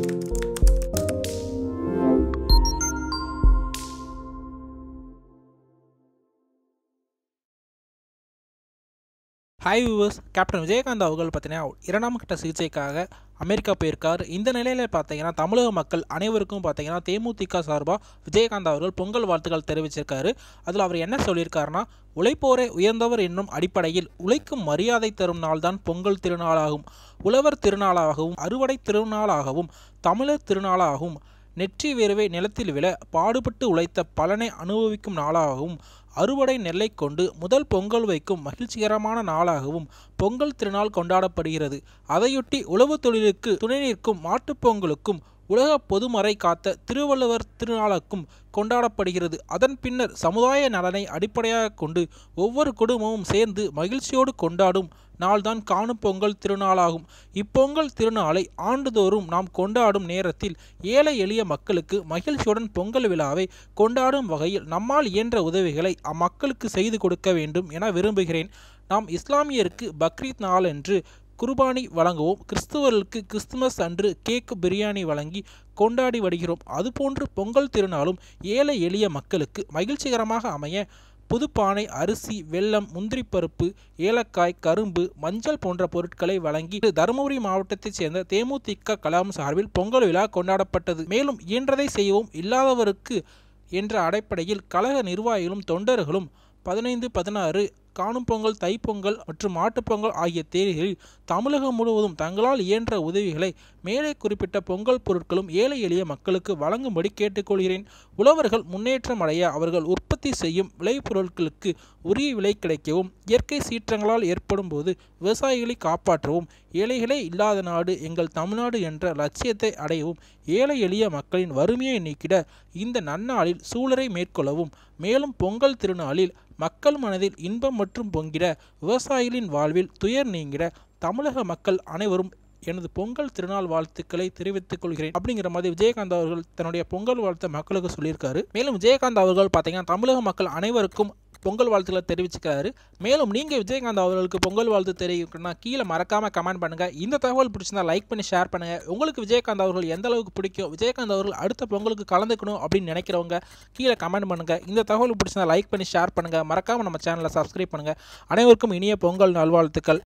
hi viewers captain Vijayakanth அவர்கள் பார்த்தீங்கன்னா இரண்டாம் கட்ட சிகிச்சைக்காக அமெரிக்கா போயிருக்கார் இந்த நிலையில் பார்த்தீங்கன்னா தமிழக மக்கள் அனைவருக்கும் பார்த்தீங்கன்னா தேமுதிக சார்பாக விஜயகாந்த் அவர்கள் பொங்கல் வாழ்த்துக்கள் தெரிவிச்சிருக்காரு அதில் அவர் என்ன சொல்லியிருக்காருன்னா உழைப்போரே உயர்ந்தவர் என்னும் அடிப்படையில் உழைக்கும் மரியாதை தரும் நாள்தான் பொங்கல் திருநாளாகும் உழவர் திருநாளாகவும் அறுவடை திருநாளாகவும் தமிழர் திருநாளாகவும் நெற்றி வேர்வை நிலத்தில் விழ பாடுபட்டு உழைத்த பலனை அனுபவிக்கும் நாளாகவும் அறுவடை நெல்லை கொண்டு முதல் பொங்கல் வைக்கும் மகிழ்ச்சிகரமான நாளாகவும் பொங்கல் திருநாள் கொண்டாடப்படுகிறது அதையொட்டி உழவு தொழிலுக்கு துணை நிற்கும் மாட்டுப் பொங்கலுக்கும் உலக பொதுமறை காத்த திருவள்ளுவர் திருநாளுக்கும் கொண்டாடப்படுகிறது அதன் பின்னர் சமுதாய நலனை அடிப்படையாக கொண்டு ஒவ்வொரு குடும்பமும் சேர்ந்து மகிழ்ச்சியோடு கொண்டாடும் நாள்தான் காணும் பொங்கல் திருநாளாகும் இப்பொங்கல் திருநாளை ஆண்டுதோறும் நாம் கொண்டாடும் நேரத்தில் ஏழை எளிய மக்களுக்கு மகிழ்ச்சியுடன் பொங்கல் விழாவை கொண்டாடும் வகையில் நம்மால் இயன்ற உதவிகளை அம்மக்களுக்கு செய்து கொடுக்க வேண்டும் என விரும்புகிறேன் நாம் இஸ்லாமியருக்கு பக்ரீத் நாளன்று குர்பானி வழங்குவோம் கிறிஸ்துவர்களுக்கு கிறிஸ்துமஸ் அன்று கேக் பிரியாணி வழங்கி கொண்டாடி வருகிறோம் அதுபோன்று பொங்கல் திருநாளும் ஏழை எளிய மக்களுக்கு மகிழ்ச்சிகரமாக அமைய புதுப்பானை அரிசி வெல்லம் முந்திரிப்பருப்பு ஏலக்காய் கரும்பு மஞ்சள் போன்ற பொருட்களை வழங்கி தருமபுரி மாவட்டத்தைச் சேர்ந்த தேமுதிக கலாம் சார்பில் பொங்கல் விழா கொண்டாடப்பட்டது மேலும் இயன்றதை செய்வோம் இல்லாதவருக்கு என்ற அடிப்படையில் கழக நிர்வாகிகளும் தொண்டர்களும் பதினைந்து பதினாறு காணும் பொங்கல் தைப்பொங்கல் மற்றும் மாட்டுப்பொங்கல் ஆகிய தேதிகளில் தமிழகம் முழுவதும் தங்களால் இயன்ற உதவிகளை மேலே குறிப்பிட்ட பொங்கல் பொருட்களும் ஏழை எளிய மக்களுக்கு வழங்கும்படி கேட்டுக்கொள்கிறேன் உழவர்கள் முன்னேற்றம் அடைய அவர்கள் உற்பத்தி செய்யும் விளைபொருட்களுக்கு உரிய விலை கிடைக்கவும் இயற்கை சீற்றங்களால் ஏற்படும் போது விவசாயிகளை காப்பாற்றவும் ஏழைகளே இல்லாத நாடு எங்கள் தமிழ்நாடு என்ற லட்சியத்தை அடையவும் ஏழை எளிய மக்களின் வறுமையை நீக்கிட இந்த நன்னாளில் சூழலை மேற்கொள்ளவும் மேலும் பொங்கல் திருநாளில் மக்கள் மனதில் இன்பம் மற்றும் பொங்கிட விவசாயிகளின் வாழ்வில் துயர் நீங்கிட தமிழக மக்கள் அனைவரும் எனது பொங்கல் திருநாள் வாழ்த்துக்களை தெரிவித்துக் கொள்கிறேன் அப்படிங்கிற மாதிரி விஜயகாந்த் அவர்கள் தன்னுடைய பொங்கல் வாழ்த்தை மக்களுக்கு சொல்லியிருக்காரு மேலும் விஜயகாந்த் அவர்கள் பார்த்தீங்கன்னா தமிழக மக்கள் அனைவருக்கும் பொங்கல் வாழ்த்துக்களை தெரிவிச்சுக்கிறாரு மேலும் நீங்கள் விஜயகாந்த் அவர்களுக்கு பொங்கல் வாழ்த்து தெரிவிக்கணும்னா கீழே மறக்காமல் கமெண்ட் பண்ணுங்கள் இந்த தகவல் பிடிச்சிருந்தா லைக் பண்ணி ஷேர் பண்ணுங்கள் உங்களுக்கு விஜயகாந்த் அவர்கள் எந்த அளவுக்கு பிடிக்கும் விஜயகாந்த் அவர்கள் அடுத்த பொங்கலுக்கு கலந்துக்கணும் அப்படின்னு நினைக்கிறவங்க கீழே கமெண்ட் பண்ணுங்கள் இந்த தகவல் பிடிச்சிருந்தா லைக் பண்ணி ஷேர் பண்ணுங்கள் மறக்காமல் நம்ம சேனலை சப்ஸ்கிரைப் பண்ணுங்கள் அனைவருக்கும் இனிய பொங்கல் நல்வாழ்த்துக்கள்